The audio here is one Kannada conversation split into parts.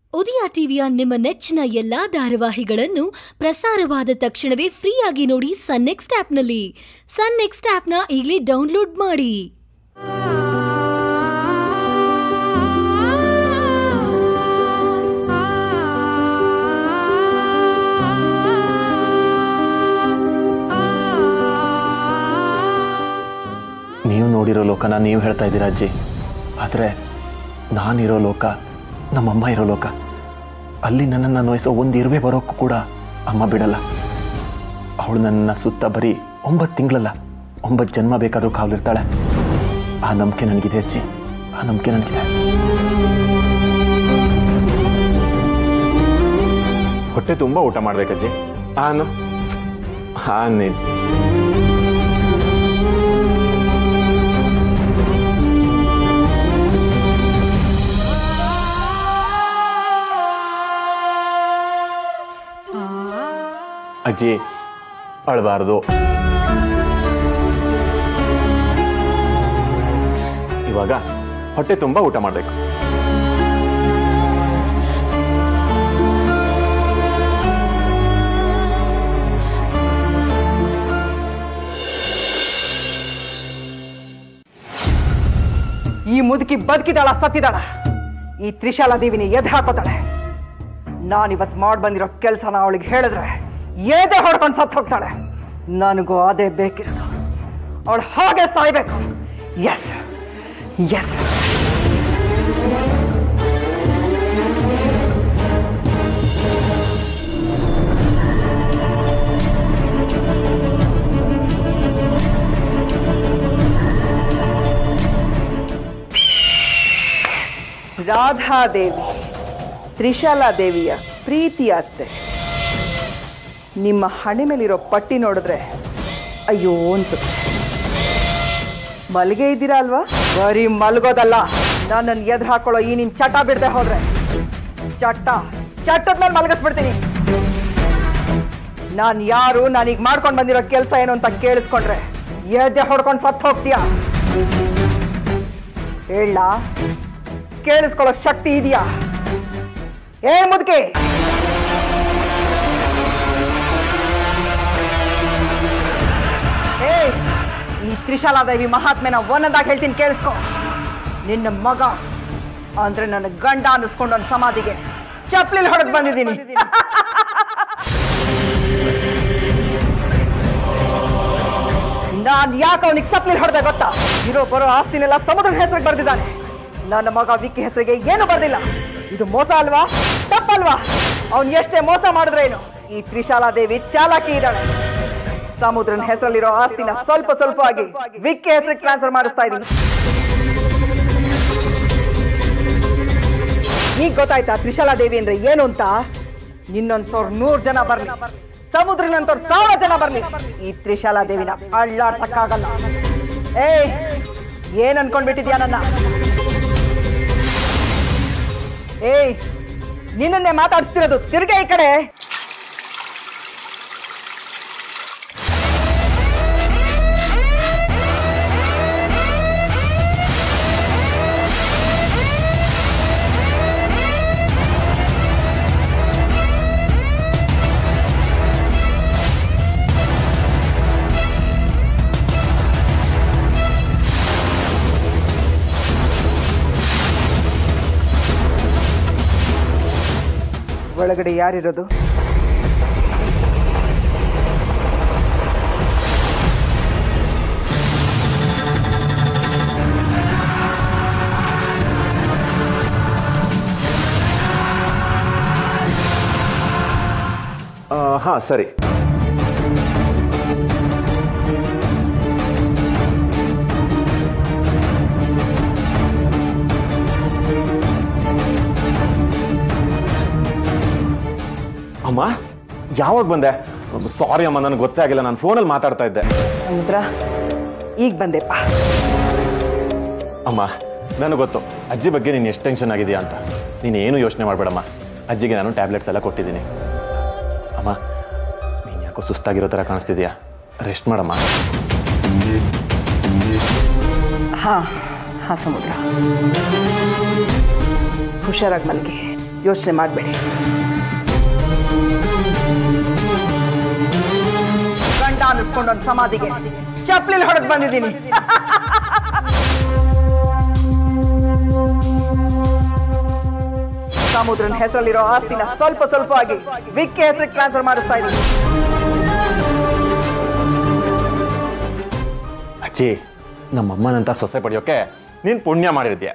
ಉದಯ ಟಿವಿಯ ನಿಮ್ಮ ನೆಚ್ಚಿನ ಎಲ್ಲಾ ಧಾರಾವಾಹಿಗಳನ್ನು ಪ್ರಸಾರವಾದ ತಕ್ಷಣವೇ ಫ್ರೀಯಾಗಿ ನೋಡಿ ಸನ್ ನೆಕ್ಸ್ಟ್ ಆಪ್ನಲ್ಲಿ ಸನ್ ನೆಕ್ಸ್ಟ್ ಆಪ್ನ ಈಗಲೇ ಡೌನ್ಲೋಡ್ ಮಾಡಿ ನೀವು ನೋಡಿರೋ ಲೋಕನ ನೀವು ಹೇಳ್ತಾ ಇದ್ದೀರಾ ಅಜ್ಜಿ ಆದರೆ ನಾನಿರೋ ಲೋಕ ನಮ್ಮಮ್ಮ ಇರೋ ಲೋಕ ಅಲ್ಲಿ ನನ್ನನ್ನು ಅನ್ವಯಿಸೋ ಒಂದು ಇರುವೆ ಬರೋಕ್ಕೂ ಕೂಡ ಅಮ್ಮ ಬಿಡಲ್ಲ ಅವಳು ನನ್ನ ಸುತ್ತ ಬರೀ ಒಂಬತ್ತು ತಿಂಗಳಲ್ಲ ಒಂಬತ್ತು ಜನ್ಮ ಬೇಕಾದರೂ ಕಾವಲಿರ್ತಾಳೆ ಆ ನಂಬಿಕೆ ನನಗಿದೆ ಅಜ್ಜಿ ಆ ನಂಬಿಕೆ ನನಗಿದೆ ಹೊಟ್ಟೆ ತುಂಬ ಊಟ ಮಾಡ್ಬೇಕಜ್ಜಿ ಆನು ಹಾನ್ ಅಜ್ಜಿ ಅಜ್ಜಿ ಅಳಬಾರ್ದು ಇವಾಗ ಹೊಟ್ಟೆ ತುಂಬ ಊಟ ಮಾಡಬೇಕು ಈ ಮುದುಕಿ ಬದುಕಿದಾಳ ಸತ್ತಿದಾಳ ಈ ತ್ರಿಶಾಲಾ ದೇವಿನಿ ಎದೆ ಹಾಕೋತಾಳೆ ನಾನಿವತ್ ಮಾಡ್ ಬಂದಿರೋ ಕೆಲಸನ ಅವಳಿಗೆ ಹೇಳಿದ್ರೆ ಎದೆ ಹೊಡ್ಕೊಂಡು ಸತ್ತು ಹೋಗ್ತಾಳೆ ನನಗೂ ಅದೇ ಬೇಕಿರೋದು ಅವಳು ಹಾಗೆ ಸಾಯ್ಬೇಕು ಎಸ್ ಎಸ್ ರಾಧಾದೇವಿ ತ್ರಿಶಾಲಾ ದೇವಿಯ ಪ್ರೀತಿಯ ಅತ್ತೆ ನಿಮ್ಮ ಹಣೆ ಮೇಲಿರೋ ಪಟ್ಟಿ ನೋಡಿದ್ರೆ ಅಯ್ಯೋ ಅನ್ಸುತ್ತೆ ಮಲ್ಗೆ ಇದ್ದೀರಾ ಅಲ್ವಾ ಬರೀ ಮಲ್ಗೋದಲ್ಲ ನನ್ನನ್ನು ಎದುರು ಹಾಕೊಳ್ಳೋ ಈ ನಿನ್ ಚಟ ಬಿಡದೆ ಹೋದ್ರೆ ಚಟ್ಟ ಚಟ್ಟದ ಮೇಲೆ ಮಲಗಿಸ್ಬಿಡ್ತೀನಿ ನಾನು ಯಾರು ನಾನೀಗ ಮಾಡ್ಕೊಂಡು ಬಂದಿರೋ ಕೆಲಸ ಏನು ಅಂತ ಕೇಳಿಸ್ಕೊಂಡ್ರೆ ಎದೆ ಹೊಡ್ಕೊಂಡು ಸತ್ತು ಹೋಗ್ತೀಯಾ ಹೇಳ ಕೇಳಿಸ್ಕೊಳ್ಳೋ ಶಕ್ತಿ ಇದೆಯಾ ಏ ಮುದುಕಿ ಏ ಈ ತ್ರಿಶಾಲಾದೇವಿ ಮಹಾತ್ಮೆನ ಒಂದೊಂದಾಗಿ ಹೇಳ್ತೀನಿ ಕೇಳಿಸ್ಕೊ ನಿನ್ನ ಮಗ ಅಂದ್ರೆ ನನ್ನ ಗಂಡ ಅನ್ನಿಸ್ಕೊಂಡು ಒಂದು ಸಮಾಧಿಗೆ ಚಪ್ಲಿಲ್ ಹೊಡೆದು ಬಂದಿದ್ದೀನಿ ನಾನ್ ಯಾಕೆ ಅವನಿಗೆ ಚಪ್ಲಿಲ್ ಹೊಡೆದೆ ಗೊತ್ತಾ ಇರೋ ಬರೋ ಆಸ್ತಿನೆಲ್ಲ ಸಮುದ್ರ ಹೆಸರಿಗೆ ಬರೆದಿದ್ದಾನೆ ನನ್ನ ಮಗ ವಿಕ್ಕಿ ಹೆಸರಿಗೆ ಏನು ಬರ್ದಿಲ್ಲ ಇದು ಮೋಸ ಅಲ್ವಾ ತಪ್ಪಲ್ವಾ ಅವನ್ ಎಷ್ಟೇ ಮೋಸ ಮಾಡಿದ್ರೆ ಏನು ಈ ತ್ರಿಶಾಲಾ ದೇವಿ ಚಾಲಾಕಿ ಇದ್ದಾಳೆ ಸಮುದ್ರನ ಹೆಸರಲ್ಲಿರೋ ಆಸ್ತಿನ ಸ್ವಲ್ಪ ಸ್ವಲ್ಪ ಆಗಿ ವಿಕ್ಕಿ ಹೆಸರಿಗೆ ಟ್ರಾನ್ಸ್ಫರ್ ಮಾಡಿಸ್ತಾ ಇದ್ದೀನಿ ಈಗ ಗೊತ್ತಾಯ್ತಾ ತ್ರಿಶಾಲಾ ದೇವಿ ಅಂದ್ರೆ ಏನು ಅಂತ ನಿನ್ನಂತವ್ರು ನೂರ್ ಜನ ಬರ್ಲಿ ಸಮುದ್ರನಂತವ್ರು ಸಾವಿರ ಜನ ಬರ್ಲಿ ಈ ತ್ರಿಶಾಲಾ ದೇವಿನ ಅಳ್ಳಾಡ್ಸಕ್ಕಾಗಲ್ಲ ಏ ಏನ್ ಅನ್ಕೊಂಡ್ಬಿಟ್ಟಿದ್ಯಾ ನನ್ನ ಏಯ್ ನಿನ್ನನ್ನೇ ಮಾತಾಡ್ತಿರೋದು ತಿರ್ಗೆ ಈ ಕಡೆ ಒಳಗಡೆ ಯಾರಿರೋದು ಹಾಂ ಸರಿ ಅಮ್ಮ ಯಾವಾಗ ಬಂದೆ ಸಾರಿ ಅಮ್ಮ ನನಗೆ ಗೊತ್ತೇ ಆಗಿಲ್ಲ ನಾನು ಫೋನಲ್ಲಿ ಮಾತಾಡ್ತಾ ಇದ್ದೆ ಸಮುದ್ರ ಈಗ ಬಂದೆಪ್ಪ ಅಮ್ಮ ನನಗೆ ಗೊತ್ತು ಅಜ್ಜಿ ಬಗ್ಗೆ ನೀನು ಎಷ್ಟು ಟೆನ್ಷನ್ ಆಗಿದೆಯಾ ಅಂತ ನೀನು ಏನು ಯೋಚನೆ ಮಾಡಬೇಡಮ್ಮ ಅಜ್ಜಿಗೆ ನಾನು ಟ್ಯಾಬ್ಲೆಟ್ಸ್ ಎಲ್ಲ ಕೊಟ್ಟಿದ್ದೀನಿ ಅಮ್ಮ ನೀನು ಯಾಕೋ ಸುಸ್ತಾಗಿರೋ ಥರ ಕಾಣಿಸ್ತಿದ್ಯಾ ರೆಸ್ಟ್ ಮಾಡಮ್ಮ ಹಾ ಹಾ ಸಮುದ್ರ ಹುಷಾರಾಗಿ ಮಲ್ಗಿ ಯೋಚನೆ ಮಾಡಬೇಡಿ ಗಂಡ ಅನ್ನಿಸ್ಕೊಂಡು ಒಂದು ಸಮಾಧಿಗೆ ಚಪ್ಲಿಲ್ ಹೊಡೆದು ಬಂದಿದ್ದೀನಿ ಸಮುದ್ರನ ಹೆಸರಲ್ಲಿರೋ ಆಸ್ತಿನ ಸ್ವಲ್ಪ ಸ್ವಲ್ಪ ಆಗಿ ವಿಕ್ಕಿ ಹೆಸರಿಗೆ ಟ್ರಾನ್ಸ್ಫರ್ ಮಾಡಿಸ್ತಾ ಇದ್ದೀನಿ ಅಜ್ಜಿ ನಮ್ಮಮ್ಮನಂತ ಸೊಸೆ ಪಡೆಯೋಕೆ ನೀನು ಪುಣ್ಯ ಮಾಡಿರ್ತೀಯ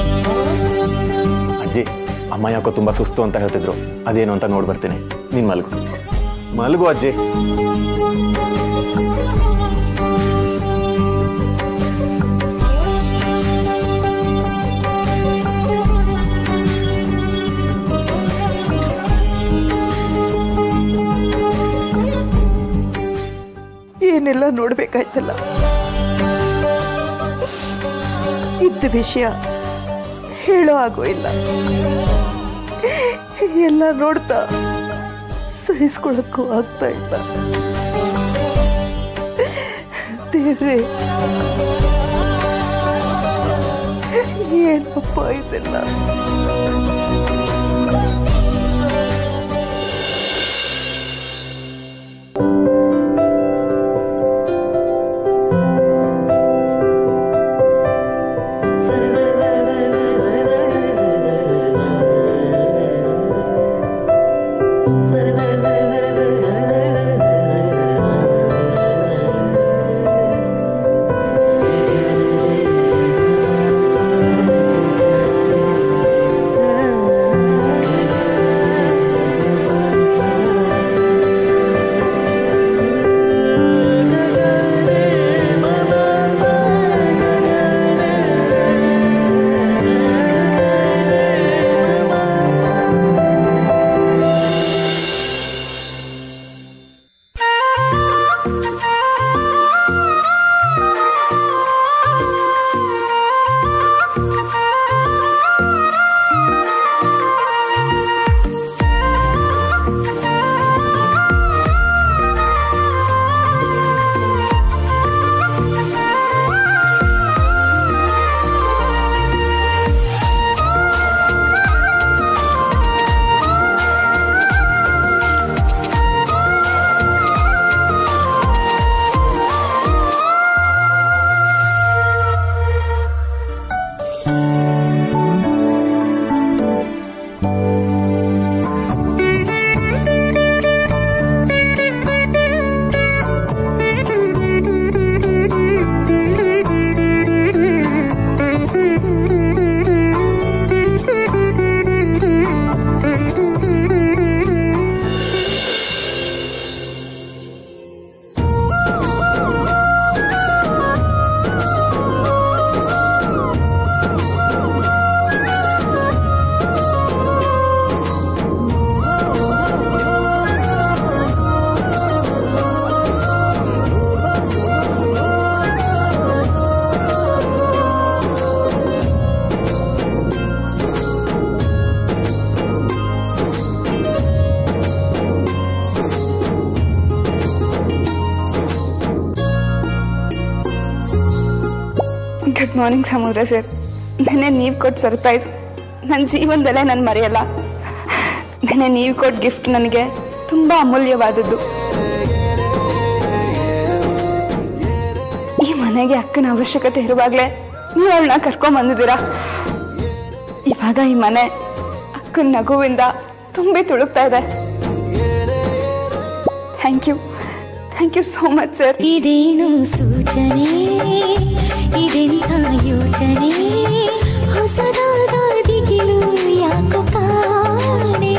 ಅಜ್ಜಿ ಅಮ್ಮ ಯಾಕೋ ತುಂಬ ಸುಸ್ತು ಅಂತ ಹೇಳ್ತಿದ್ರು ಅದೇನು ಅಂತ ನೋಡಿ ಬರ್ತೀನಿ ನೀನು ಮಲಗು ಮಲಗು ಅಜ್ಜಿ ಏನೆಲ್ಲ ನೋಡ್ಬೇಕಾಯ್ತಲ್ಲ ಇದ್ದ ವಿಷಯ ಹೇಳೋ ಆಗೋ ಇಲ್ಲ ಎಲ್ಲ ನೋಡ್ತಾ ಸಹಿಸ್ಕೊಳಕ್ಕೂ ಆಗ್ತಾ ಇಲ್ಲ ದೇವ್ರೆ ಏನಪ್ಪ ಇದೆಲ್ಲ ಗುಡ್ ಮಾರ್ನಿಂಗ್ ಸಮುದ್ರ ಸರ್ ನೆನ್ನೆ ನೀವು ಕೊಟ್ಟು ಸರ್ಪ್ರೈಸ್ ನನ್ನ ಜೀವನದಲ್ಲೇ ನಾನು ಮರೆಯಲ್ಲ ನೆನ್ನೆ ನೀವು ಕೊಟ್ಟು ಗಿಫ್ಟ್ ನನಗೆ ತುಂಬ ಅಮೂಲ್ಯವಾದದ್ದು ಈ ಮನೆಗೆ ಅಕ್ಕನ ಅವಶ್ಯಕತೆ ಇರುವಾಗಲೇ ನೀವು ಅವಳನ್ನ ಕರ್ಕೊಂಬಂದಿದ್ದೀರಾ ಇವಾಗ ಈ ಮನೆ ಅಕ್ಕನ ನಗುವಿಂದ ತುಂಬಿ ತುಳುಕ್ತಾ ಇದೆ thank you thank you so much sir ಇದೇನು ಸೂಚನೆ ಇದೆಂಥ ಯೋಚನೆ ಹೊಸದಾದ ದಿಗಿಲು ಯಾಕೋ ಕಾಣೆ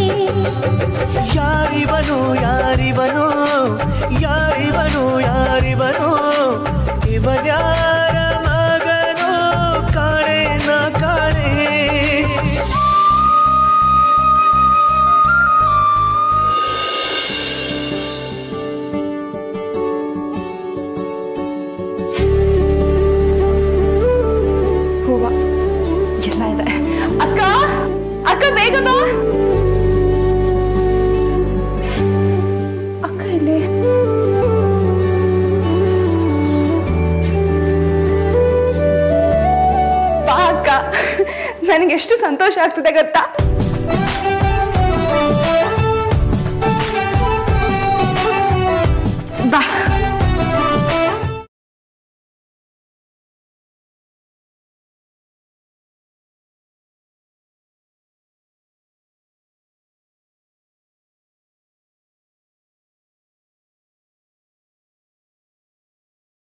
ಯಾರಿವನು ಯಾರಿವನು ಯಾರಿವನು ಯಾರಿವನು ಇವನ್ಯಾರ ಮಗನು ಕಾಣೆ ನಾ ಕಾಣೆ ಹೂವ ಎಲ್ಲ ಇದೆ ಅಕ್ಕ ಅಕ್ಕ ಬೇಗ ಬಾ ಅಕ್ಕ ಇಲ್ಲಿ ಬಾ ಅಕ್ಕ ನನಗೆ ಎಷ್ಟು ಸಂತೋಷ ಆಗ್ತದೆ ಗೊತ್ತಾ